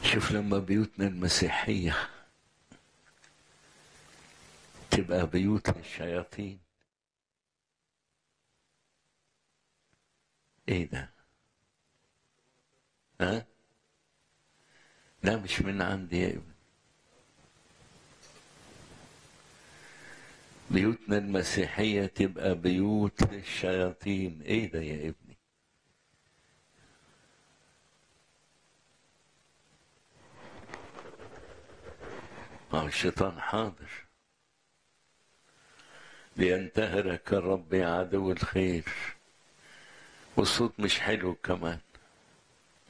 شوف لما بيوتنا المسيحية تبقى بيوت للشياطين ايه ده ها لا مش من عندي يا ابني بيوتنا المسيحية تبقى بيوت للشياطين ايه ده يا ابني ما الشيطان حاضر لينتهرك الرب يا عدو الخير والصوت مش حلو كمان